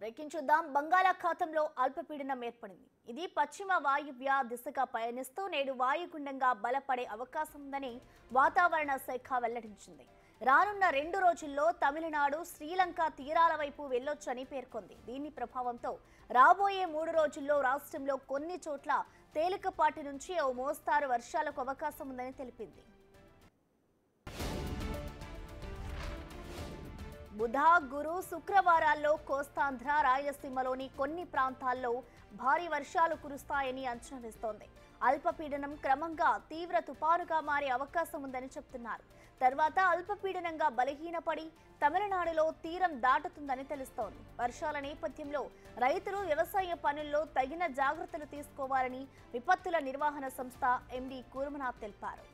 breaking చూద్దాం బంగాళాఖాతంలో అల్పపీడనం ఏర్పడింది ఇది పశ్చిమ వాయువ్య దిశగా పయనిస్తూ నేడు వాయుగుండంగా బలపడే అవకాశం ఉందని వాతావరణ శాఖ వెల్లడించింది రానున్న రెండు రోజుల్లో తమిళనాడు శ్రీలంక తీరాల వైపు వెళ్లొచ్చని పేర్కొంది దీని ప్రభావంతో రాబోయే మూడు రోజుల్లో రాష్ట్రంలో కొన్ని చోట్ల తేలికపాటి నుంచి ఓ మోస్తారు వర్షాలకు అవకాశం ఉందని తెలిపింది బుధ గురు శుక్రవారాల్లో కోస్తాంధ్ర రాయలసీమలోని కొన్ని ప్రాంతాల్లో భారీ వర్షాలు కురుస్తాయని అంచనా వేస్తోంది అల్పపీడనం క్రమంగా తీవ్ర తుపానుగా మారే అవకాశం ఉందని చెప్తున్నారు తర్వాత అల్పపీడనంగా బలహీనపడి తమిళనాడులో తీరం దాటుతుందని తెలుస్తోంది వర్షాల నేపథ్యంలో రైతులు వ్యవసాయ పనుల్లో తగిన జాగ్రత్తలు తీసుకోవాలని విపత్తుల నిర్వహణ సంస్థ ఎండీ కూర్మనాథ్ తెలిపారు